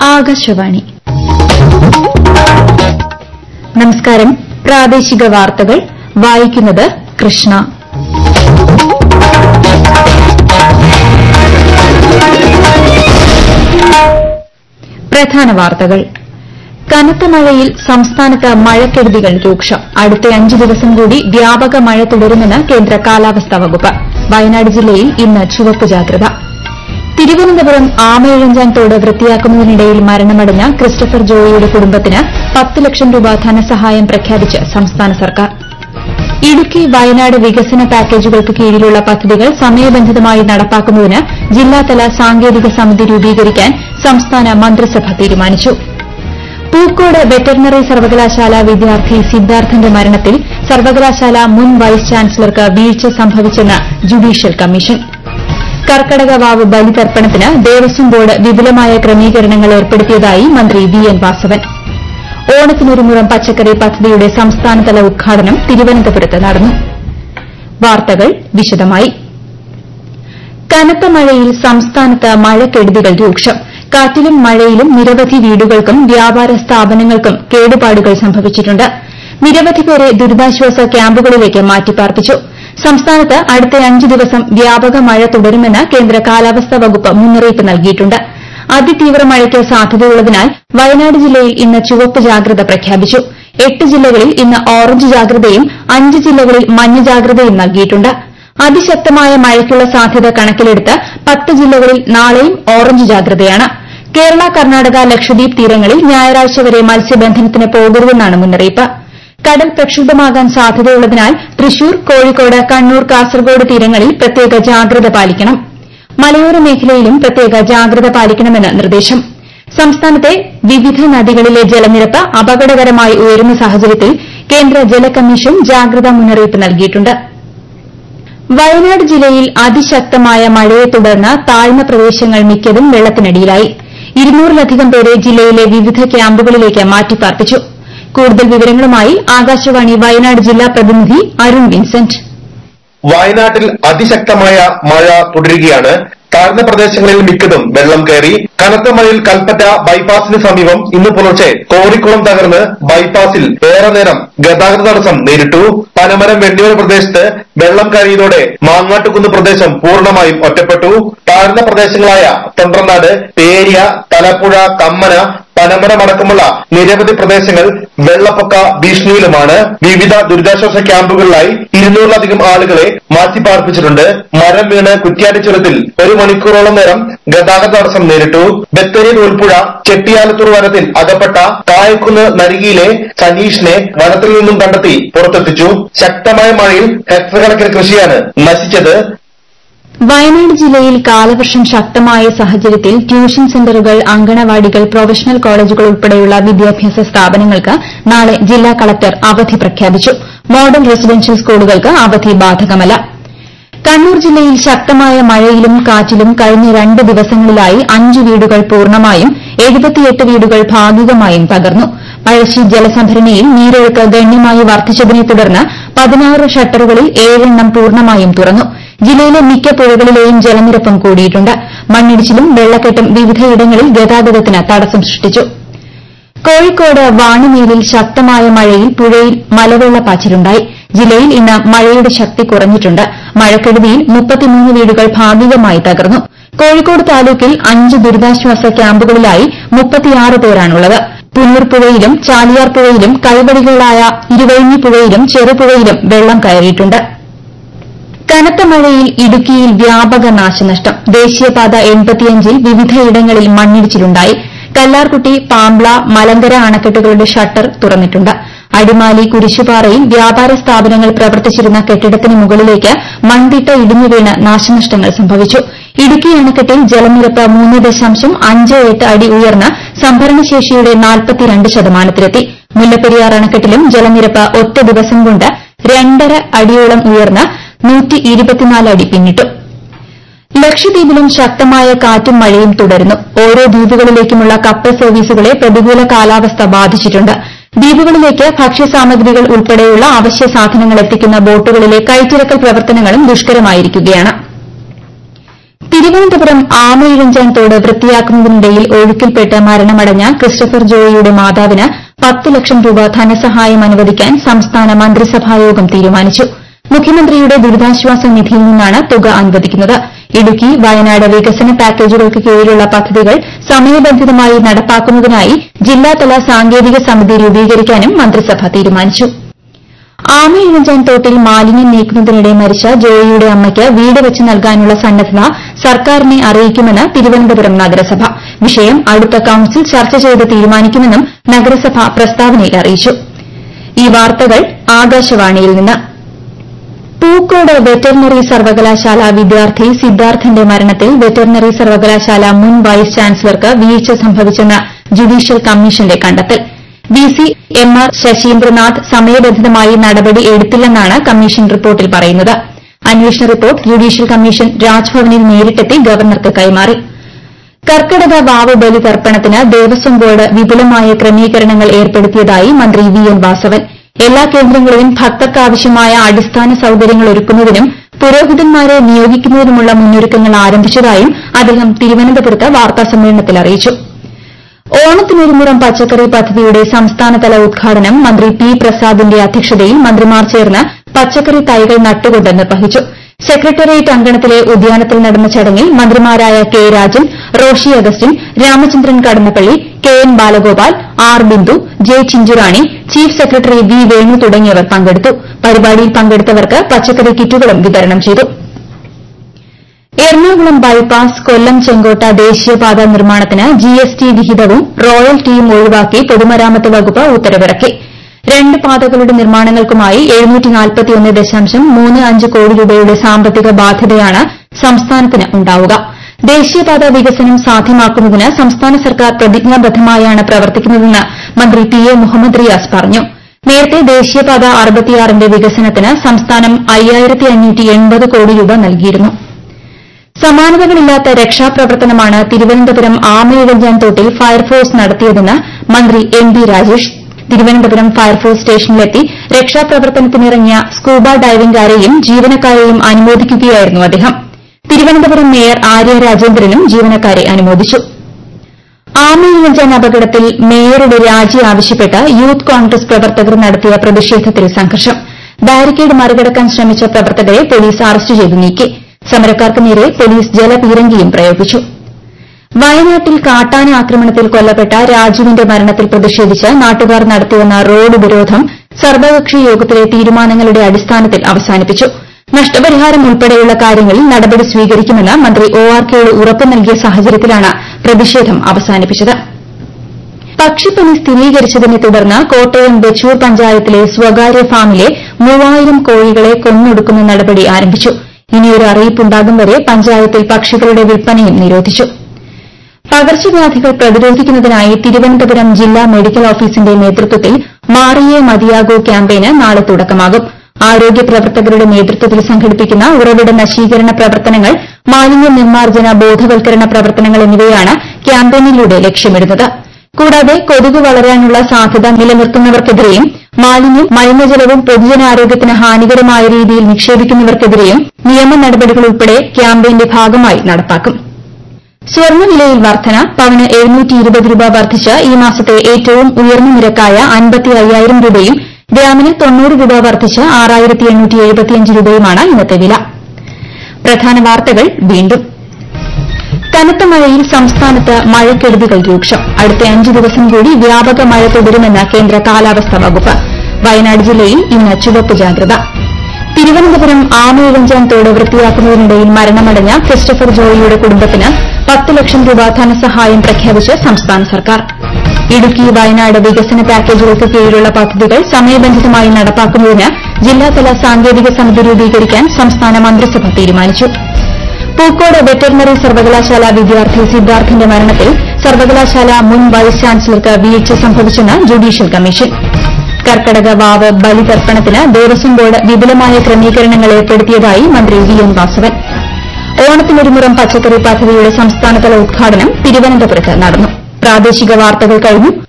ആകാശവാണി നമസ്കാരം പ്രാദേശിക വാർത്തകൾ വായിക്കുന്നത് കൃഷ്ണ പ്രധാന വാർത്തകൾ കനത്ത മഴയിൽ സംസ്ഥാനത്ത് മഴക്കെടുതികൾ രൂക്ഷം അടുത്ത അഞ്ച് ദിവസം കൂടി വ്യാപക മഴ തുടരുമെന്ന് കേന്ദ്ര കാലാവസ്ഥാ വകുപ്പ് വയനാട് ജില്ലയിൽ ഇന്ന് ചുവപ്പ് ജാഗ്രത തിരുവനന്തപുരം ആമയിഴഞ്ചാൻ തോട് വൃത്തിയാക്കുന്നതിനിടയിൽ മരണമടഞ്ഞ ക്രിസ്റ്റഫർ ജോയിയുടെ കുടുംബത്തിന് പത്ത് ലക്ഷം രൂപ ധനസഹായം പ്രഖ്യാപിച്ച് സംസ്ഥാന സർക്കാർ ഇടുക്കി വയനാട് വികസന പാക്കേജുകൾക്ക് കീഴിലുള്ള പദ്ധതികൾ സമയബന്ധിതമായി നടപ്പാക്കുന്നതിന് ജില്ലാതല സാങ്കേതിക സമിതി രൂപീകരിക്കാൻ സംസ്ഥാന മന്ത്രിസഭ തീരുമാനിച്ചു പൂക്കോട് വെറ്ററിനറി സർവകലാശാല വിദ്യാർത്ഥി സിദ്ധാർത്ഥന്റെ മരണത്തിൽ സർവകലാശാല മുൻ വൈസ് ചാൻസലർക്ക് വീഴ്ച സംഭവിച്ചെന്ന് ജുഡീഷ്യൽ കമ്മീഷൻ കർക്കടക വാവ് ബലിതർപ്പണത്തിന് ദേവസ്വം ബോർഡ് വിപുലമായ ക്രമീകരണങ്ങൾ ഏർപ്പെടുത്തിയതായി മന്ത്രി വി എൻ വാസവൻ ഓണത്തിനൊരു മുറം പച്ചക്കറി പദ്ധതിയുടെ സംസ്ഥാനതല ഉദ്ഘാടനം തിരുവനന്തപുരത്ത് നടന്നു വാർത്തകൾ വിശദമായി കനത്ത മഴയിൽ സംസ്ഥാനത്ത് മഴക്കെടുതികൾ രൂക്ഷം കാറ്റിലും മഴയിലും നിരവധി വീടുകൾക്കും വ്യാപാര സ്ഥാപനങ്ങൾക്കും കേടുപാടുകൾ സംഭവിച്ചിട്ടുണ്ട് നിരവധി പേരെ ദുരിതാശ്വാസ ക്യാമ്പുകളിലേക്ക് മാറ്റിപ്പാർപ്പിച്ചു സംസ്ഥാനത്ത് അടുത്ത അഞ്ച് ദിവസം വ്യാപക മഴ തുടരുമെന്ന് കേന്ദ്ര കാലാവസ്ഥാ വകുപ്പ് മുന്നറിയിപ്പ് നൽകിയിട്ടുണ്ട് അതിതീവ്ര മഴയ്ക്ക് സാധ്യതയുള്ളതിനാൽ വയനാട് ജില്ലയിൽ ഇന്ന് ചുവപ്പ് ജാഗ്രത പ്രഖ്യാപിച്ചു എട്ട് ജില്ലകളിൽ ഇന്ന് ഓറഞ്ച് ജാഗ്രതയും അഞ്ച് ജില്ലകളിൽ മഞ്ഞ ജാഗ്രതയും നൽകിയിട്ടുണ്ട് അതിശക്തമായ മഴയ്ക്കുള്ള സാധ്യത കണക്കിലെടുത്ത് പത്ത് ജില്ലകളിൽ നാളെയും ഓറഞ്ച് ജാഗ്രതയാണ് കേരള കർണാടക ലക്ഷദ്വീപ് തീരങ്ങളിൽ ഞായറാഴ്ച വരെ മത്സ്യബന്ധനത്തിന് പോകരുതെന്നാണ് മുന്നറിയിപ്പ് കടൽ പ്രക്ഷുബ്ധമാകാൻ സാധ്യതയുള്ളതിനാൽ തൃശൂർ കോഴിക്കോട് കണ്ണൂർ കാസർഗോഡ് തീരങ്ങളിൽ പ്രത്യേക ജാഗ്രത പാലിക്കണം മലയോര മേഖലയിലും പ്രത്യേക ജാഗ്രത പാലിക്കണമെന്ന് നിർദ്ദേശം സംസ്ഥാനത്തെ വിവിധ നദികളിലെ ജലനിരപ്പ് അപകടകരമായി ഉയരുന്ന സാഹചര്യത്തിൽ കേന്ദ്ര ജല കമ്മീഷൻ ജാഗ്രതാ മുന്നറിയിപ്പ് നൽകിയിട്ടുണ്ട് വയനാട് ജില്ലയിൽ അതിശക്തമായ മഴയെ തുടർന്ന് താഴ്ന്ന പ്രദേശങ്ങൾ മിക്കതും വെള്ളത്തിനടിയിലായി ഇരുന്നൂറിലധികം പേരെ ജില്ലയിലെ വിവിധ ക്യാമ്പുകളിലേക്ക് മാറ്റിപ്പാർപ്പിച്ചു കൂടുതൽ വിവരങ്ങളുമായി ആകാശവാണി വയനാട് ജില്ലാ പ്രതിനിധി അരുൺ വിൻസെന്റ് വയനാട്ടിൽ അതിശക്തമായ മഴ തുടരുകയാണ് താഴ്ന്ന പ്രദേശങ്ങളിൽ മിക്കതും വെള്ളം കയറി കനത്ത മഴയിൽ കൽപ്പറ്റ ബൈപ്പാസിന് സമീപം ഇന്ന് പുലർച്ചെ കോറിക്കുളം തകർന്ന് ബൈപ്പാസിൽ ഏറെ നേരം ഗതാഗത തടസ്സം നേരിട്ടു പനമരം വെണ്ണിയൂർ പ്രദേശത്ത് വെള്ളം കയറിയതോടെ മാങ്ങാട്ടുകുന്ന് പ്രദേശം പൂർണ്ണമായും ഒറ്റപ്പെട്ടു താഴ്ന്ന പ്രദേശങ്ങളായ തൊണ്ടർനാട് പേരിയ തലപ്പുഴ കമ്മന പനമരം അടക്കമുള്ള നിരവധി പ്രദേശങ്ങൾ വെള്ളപ്പൊക്ക ഭീഷണിയിലുമാണ് വിവിധ ദുരിതാശ്വാസ ക്യാമ്പുകളിലായി ഇരുന്നൂറിലധികം ആളുകളെ മാറ്റിപ്പാർപ്പിച്ചിട്ടുണ്ട് മരം വീണ് കുറ്റ്യാടി ചുരത്തിൽ ഒരു മണിക്കൂറോളം നേരം ഗതാഗത തടസ്സം നേരിട്ടു ബത്തേരി നൂൽപ്പുഴ ചെട്ടിയാലത്തൂർ വനത്തിൽ അകപ്പെട്ട കായക്കുന്ന് നരികിയിലെ സനീഷിനെ വനത്തിൽ നിന്നും കണ്ടെത്തി പുറത്തെത്തിച്ചു ശക്തമായ മഴയിൽ ഹെക്ടർ കണക്കിന് കൃഷിയാണ് നശിച്ചത് വയനാട് ജില്ലയിൽ കാലവർഷം ശക്തമായ സാഹചര്യത്തിൽ ട്യൂഷൻ സെന്ററുകൾ അങ്കണവാടികൾ പ്രൊഫഷണൽ കോളേജുകൾ ഉൾപ്പെടെയുള്ള വിദ്യാഭ്യാസ സ്ഥാപനങ്ങൾക്ക് നാളെ ജില്ലാ കളക്ടർ അവധി പ്രഖ്യാപിച്ചു മോഡൽ റെസിഡൻഷ്യൽ സ്കൂളുകൾക്ക് അവധി ബാധകമല്ല കണ്ണൂർ ജില്ലയിൽ ശക്തമായ മഴയിലും കാറ്റിലും കഴിഞ്ഞ രണ്ട് ദിവസങ്ങളിലായി അഞ്ച് വീടുകൾ പൂർണ്ണമായും എഴുപത്തിയെട്ട് വീടുകൾ ഭാഗികമായും തകർന്നു പഴശ്ശി ജലസംഭരണിയിൽ നീരൊഴുക്ക് ഗണ്യമായി വർദ്ധിച്ചതിനെ തുടർന്ന് പതിനാറ് ഷട്ടറുകളിൽ ഏഴെണ്ണം പൂർണ്ണമായും തുറന്നു ജില്ലയിലെ മിക്ക പുഴകളിലെയും ജലനിരപ്പും കൂടിയിട്ടുണ്ട് മണ്ണിടിച്ചിലും വെള്ളക്കെട്ടും വിവിധയിടങ്ങളിൽ ഗതാഗതത്തിന് തടസ്സം സൃഷ്ടിച്ചു കോഴിക്കോട് വാണിമേലിൽ ശക്തമായ മഴയിൽ പുഴയിൽ മലവെള്ളപ്പാച്ചിലുണ്ടായി ജില്ലയിൽ ഇന്ന് മഴയുടെ ശക്തി കുറഞ്ഞിട്ടുണ്ട് മഴക്കെടുതിയിൽ മുപ്പത്തിമൂന്ന് വീടുകൾ ഭാഗികമായി തകർന്നു കോഴിക്കോട് താലൂക്കിൽ അഞ്ച് ദുരിതാശ്വാസ ക്യാമ്പുകളിലായി മുപ്പത്തിയാറ് പേരാണുള്ളത് പുന്നൂർ പുഴയിലും ചാലിയാർ പുഴയിലും കൈവടികളായ ഇരുവഴിഞ്ഞി പുഴയിലും ചെറുപുഴയിലും വെള്ളം കയറിയിട്ടുണ്ട് കനത്ത മഴയിൽ ഇടുക്കിയിൽ വ്യാപക നാശനഷ്ടം ദേശീയപാത എൺപത്തിയഞ്ചിൽ വിവിധയിടങ്ങളിൽ മണ്ണിടിച്ചിലുണ്ടായി കല്ലാർകുട്ടി പാംബ്ല മലങ്കര അണക്കെട്ടുകളുടെ ഷട്ടർ തുറന്നിട്ടുണ്ട് അടിമാലി കുരിശുപാറയിൽ വ്യാപാര സ്ഥാപനങ്ങൾ പ്രവർത്തിച്ചിരുന്ന കെട്ടിടത്തിന് മുകളിലേക്ക് മൺതിട്ട ഇടിഞ്ഞു വീണ് നാശനഷ്ടങ്ങൾ സംഭവിച്ചു ഇടുക്കി അണക്കെട്ടിൽ ജലനിരപ്പ് മൂന്ന് ദശാംശം അഞ്ച് എട്ട് അടി ഉയർന്ന് സംഭരണശേഷിയുടെ നാൽപ്പത്തിരണ്ട് ശതമാനത്തിലെത്തി മുല്ലപ്പെരിയാർ അണക്കെട്ടിലും ജലനിരപ്പ് ഒറ്റ ദിവസം കൊണ്ട് രണ്ടര അടിയോളം ഉയർന്ന് നൂറ്റി ഇരുപത്തിനാല് അടി പിന്നിട്ടു ലക്ഷദ്വീപിലും ശക്തമായ കാറ്റും മഴയും തുടരുന്നു ഓരോ ദ്വീപുകളിലേക്കുമുള്ള കപ്പൽ സർവീസുകളെ പ്രതികൂല കാലാവസ്ഥ ബാധിച്ചിട്ടുണ്ട് ദ്വീപുകളിലേക്ക് ഭക്ഷ്യസാമഗ്രികൾ ഉൾപ്പെടെയുള്ള അവശ്യ സാധനങ്ങൾ എത്തിക്കുന്ന ബോട്ടുകളിലെ കൈറ്റിറക്കൽ പ്രവർത്തനങ്ങളും ദുഷ്കരമായിരിക്കുകയാണ് തിരുവനന്തപുരം ആമയിഴഞ്ചാൻ തോട് വൃത്തിയാക്കുന്നതിനിടയിൽ ഒഴുക്കിൽപ്പെട്ട് മരണമടഞ്ഞ ക്രിസ്റ്റഫർ ജോയിയുടെ മാതാവിന് പത്ത് ലക്ഷം രൂപ ധനസഹായം അനുവദിക്കാൻ സംസ്ഥാന മന്ത്രിസഭായോഗം തീരുമാനിച്ചു മുഖ്യമന്ത്രിയുടെ ദുരിതാശ്വാസ നിധിയിൽ നിന്നാണ് തുക അനുവദിക്കുന്നത് ഇടുക്കി വയനാട് വികസന പാക്കേജുകൾക്ക് കീഴിലുള്ള പദ്ധതികൾ സമയബന്ധിതമായി നടപ്പാക്കുന്നതിനായി ജില്ലാതല സാങ്കേതിക സമിതി രൂപീകരിക്കാനും മന്ത്രിസഭ തീരുമാനിച്ചു ആമയിഴഞ്ചാൻ തോട്ടിൽ മാലിന്യം നീക്കുന്നതിനിടെ മരിച്ച ജോയിയുടെ അമ്മയ്ക്ക് വീട് വെച്ച് നൽകാനുള്ള സന്നദ്ധത സർക്കാരിനെ അറിയിക്കുമെന്ന് തിരുവനന്തപുരം നഗരസഭ വിഷയം അടുത്ത കൌൺസിൽ ചർച്ച ചെയ്ത് തീരുമാനിക്കുമെന്നും നഗരസഭ പ്രസ്താവനയിൽ അറിയിച്ചു ഈ വാർത്തകൾ ആകാശവാണിയിൽ നിന്ന് പൂക്കോട് വെറ്ററിനറി സർവകലാശാല വിദ്യാർത്ഥി സിദ്ധാർത്ഥന്റെ മരണത്തിൽ വെറ്ററിനറി സർവകലാശാല മുൻ വൈസ് ചാൻസലർക്ക് വീഴ്ച സംഭവിച്ചെന്ന് ജുഡീഷ്യൽ കമ്മീഷന്റെ കണ്ടെത്തൽ V C M R Saseendranath സമയബന്ധിതമായി നടപടി എടുത്തില്ലെന്നാണ് കമ്മീഷൻ റിപ്പോർട്ടിൽ പറയുന്നത് അന്വേഷണ റിപ്പോർട്ട് ജുഡീഷ്യൽ കമ്മീഷൻ രാജ്ഭവനിൽ നേരിട്ടെത്തി ഗവർണർക്ക് കൈമാറി കർക്കടക വാവ് ബലി തർപ്പണത്തിന് ദേവസ്വം ബോർഡ് വിപുലമായ ക്രമീകരണങ്ങൾ ഏർപ്പെടുത്തിയതായി മന്ത്രി വി എൻ വാസവൻ എല്ലാ കേന്ദ്രങ്ങളിലും ഭക്തർക്കാവശ്യമായ അടിസ്ഥാന സൌകര്യങ്ങൾ ഒരുക്കുന്നതിനും പുരോഹിതന്മാരെ നിയോഗിക്കുന്നതിനുമുള്ള മുന്നൊരുക്കങ്ങൾ ആരംഭിച്ചതായും അദ്ദേഹം തിരുവനന്തപുരത്ത് വാർത്താസമ്മേളനത്തിൽ അറിയിച്ചു ഓണത്തിനൊരുമുറം പച്ചക്കറി പദ്ധതിയുടെ സംസ്ഥാനതല ഉദ്ഘാടനം മന്ത്രി പി പ്രസാദിന്റെ അധ്യക്ഷതയിൽ മന്ത്രിമാർ ചേർന്ന് പച്ചക്കറി തൈകൾ നട്ടുകൊണ്ട് നിർവഹിച്ചു സെക്രട്ടേറിയറ്റ് അങ്കണത്തിലെ ഉദ്യാനത്തിൽ നടന്ന ചടങ്ങിൽ മന്ത്രിമാരായ K Rajan Roshi Augustine Ramachandran Kadannappally K N Balagopal R Bindu J Chinchurani chief secretary V Venu തുടങ്ങിയവർ പങ്കെടുത്തു പരിപാടിയിൽ പങ്കെടുത്തവർക്ക് പച്ചക്കറി കിറ്റുകളും വിതരണം ചെയ്തു എറണാകുളം ബൈപ്പാസ് കൊല്ലം ചെങ്കോട്ട ദേശീയപാത നിർമ്മാണത്തിന് ജിഎസ്ടി വിഹിതവും റോയൽറ്റിയും ഒഴിവാക്കി പൊതുമരാമത്ത് വകുപ്പ് ഉത്തരവിറക്കി രണ്ട് പാതകളുടെ നിർമ്മാണങ്ങൾക്കുമായി കോടി രൂപയുടെ സാമ്പത്തിക ബാധ്യതയാണ് സംസ്ഥാനത്തിന് ഉണ്ടാവുക ദേശീയപാത വികസനം സാധ്യമാക്കുന്നതിന് സംസ്ഥാന സർക്കാർ പ്രതിജ്ഞാബദ്ധമായാണ് പ്രവർത്തിക്കുന്നതെന്ന് മന്ത്രി പി എ മുഹമ്മദ് റിയാസ് പറഞ്ഞു നേരത്തെ ദേശീയപാത ന്റെ വികസനത്തിന് സംസ്ഥാനം കോടി രൂപ നൽകിയിരുന്നു സമാനതകളില്ലാത്ത രക്ഷാപ്രവർത്തനമാണ് തിരുവനന്തപുരം ആമയിഴഞ്ചാൻ തോട്ടിൽ ഫയർഫോഴ്സ് നടത്തിയതെന്ന് മന്ത്രി M B Rajesh Thiruvananthapuram fire force സ്റ്റേഷനിലെത്തി രക്ഷാപ്രവർത്തനത്തിനിറങ്ങിയ സ്കൂബ ഡൈവിംഗുകാരെയും ജീവനക്കാരെയും അനുമോദിക്കുകയായിരുന്നു അദ്ദേഹം തിരുവനന്തപുരം മേയർ ആര്യ രാജേന്ദ്രനും ജീവനക്കാരെ അനുമോദിച്ചു ആമയിഴഞ്ചാൻ അപകടത്തിൽ മേയറുടെ രാജി ആവശ്യപ്പെട്ട് യൂത്ത് കോൺഗ്രസ് പ്രവർത്തകർ നടത്തിയ പ്രതിഷേധത്തിൽ സംഘർഷം ബാരിക്കേഡ് മറികടക്കാൻ ശ്രമിച്ച പ്രവർത്തകരെ പോലീസ് അറസ്റ്റ് ചെയ്തു നീക്കി സമരക്കാർക്ക് നേരെ പോലീസ് ജലപീരങ്കിയും പ്രയോഗിച്ചു വയനാട്ടിൽ കാട്ടാന ആക്രമണത്തിൽ കൊല്ലപ്പെട്ട രാജുവിന്റെ മരണത്തിൽ പ്രതിഷേധിച്ച് നാട്ടുകാർ നടത്തിവന്ന റോഡ് ഉപരോധം സർവകക്ഷി യോഗത്തിലെ തീരുമാനങ്ങളുടെ അടിസ്ഥാനത്തിൽ അവസാനിപ്പിച്ചു നഷ്ടപരിഹാരം ഉൾപ്പെടെയുള്ള കാര്യങ്ങളിൽ നടപടി സ്വീകരിക്കുമെന്ന് മന്ത്രി ഒ ആർ കേളു ഉറപ്പു നൽകിയ സാഹചര്യത്തിലാണ് പ്രതിഷേധം അവസാനിപ്പിച്ചത് പക്ഷിപ്പനി സ്ഥിരീകരിച്ചതിനെ തുടർന്ന് കോട്ടയം ബെച്ചൂർ പഞ്ചായത്തിലെ സ്വകാര്യ ഫാമിലെ മൂവായിരം കോഴികളെ കൊന്നൊടുക്കുന്ന നടപടി ആരംഭിച്ചു ഇനിയൊരു അറിയിപ്പുണ്ടാകും വരെ പഞ്ചായത്തിൽ പക്ഷികളുടെ വിൽപ്പനയും നിരോധിച്ചു പകർച്ചവ്യാധികൾ പ്രതിരോധിക്കുന്നതിനായി തിരുവനന്തപുരം ജില്ലാ മെഡിക്കൽ ഓഫീസിന്റെ നേതൃത്വത്തിൽ മാറിയേ മതിയാകൂ ക്യാമ്പയിന് നാളെ തുടക്കമാകും ആരോഗ്യ പ്രവർത്തകരുടെ നേതൃത്വത്തിൽ സംഘടിപ്പിക്കുന്ന ഉറവിട നശീകരണ പ്രവർത്തനങ്ങൾ മാലിന്യ നിർമ്മാർജ്ജന ബോധവൽക്കരണ പ്രവർത്തനങ്ങൾ എന്നിവയാണ് ക്യാമ്പയിനിലൂടെ ലക്ഷ്യമിടുന്നത് കൂടാതെ കൊതുക് വളരാനുള്ള സാധ്യത നിലനിർത്തുന്നവർക്കെതിരെയും മാലിന്യം മലിനജലവും പൊതുജനാരോഗ്യത്തിന് ഹാനികരമായ രീതിയിൽ നിക്ഷേപിക്കുന്നവർക്കെതിരെയും നിയമ നടപടികൾ ഉൾപ്പെടെ ക്യാമ്പയിന്റെ ഭാഗമായി നടപ്പാക്കും സ്വർണ്ണവിലയിൽ വർധന പവന് രൂപ വർദ്ധിച്ച് ഈ മാസത്തെ ഏറ്റവും ഉയർന്ന നിരക്കായ അയ്യായിരം രൂപയും ഗ്രാമിന് തൊണ്ണൂറ് രൂപ വർദ്ധിച്ച് ആറായിരത്തി എണ്ണൂറ്റി എഴുപത്തിയഞ്ച് രൂപയുമാണ് ഇന്നത്തെ വില പ്രധാന വാർത്തകൾ വീണ്ടും കനത്ത മഴയിൽ സംസ്ഥാനത്ത് മഴക്കെടുതികൾ രൂക്ഷം അടുത്ത അഞ്ച് ദിവസം കൂടി വ്യാപക മഴ തുടരുമെന്ന് കേന്ദ്ര കാലാവസ്ഥാ വകുപ്പ് വയനാട് ജില്ലയിൽ ഇന്ന് ചുവപ്പ് ജാഗ്രത തിരുവനന്തപുരം ആമയിഴഞ്ചാൻ തോട് വൃത്തിയാക്കുന്നതിനിടയിൽ മരണമടഞ്ഞ ക്രിസ്റ്റഫർ ജോയിയുടെ കുടുംബത്തിന് പത്ത് ലക്ഷം രൂപ ധനസഹായം പ്രഖ്യാപിച്ച് സംസ്ഥാന സർക്കാർ ഇടുക്കി വയനാട് വികസന പാക്കേജുകൾക്ക് കീഴിലുള്ള പദ്ധതികൾ സമയബന്ധിതമായി നടപ്പാക്കുന്നതിന് ജില്ലാതല സാങ്കേതിക സമിതി രൂപീകരിക്കാൻ സംസ്ഥാന മന്ത്രിസഭ തീരുമാനിച്ചു പൂക്കോട് വെറ്ററിനറി സർവകലാശാല വിദ്യാർത്ഥി സിദ്ധാർത്ഥിന്റെ മരണത്തിൽ സർവകലാശാല മുൻ വൈസ് ചാൻസലർക്ക് വീഴ്ച സംഭവിച്ചെന്ന് ജുഡീഷ്യൽ കമ്മീഷൻ കർക്കടക വാവ് ബലിതർപ്പണത്തിന് ദേവസ്വം ബോർഡ് വിപുലമായ ക്രമീകരണങ്ങൾ ഏർപ്പെടുത്തിയതായി മന്ത്രി വി എൻ വാസവൻ ഓണത്തിനൊരുമുറം പച്ചക്കറി പദ്ധതിയുടെ സംസ്ഥാനതല ഉദ്ഘാടനം തിരുവനന്തപുരത്ത് നടന്നു പ്രാദേശിക വാർത്തകൾ കഴിഞ്ഞു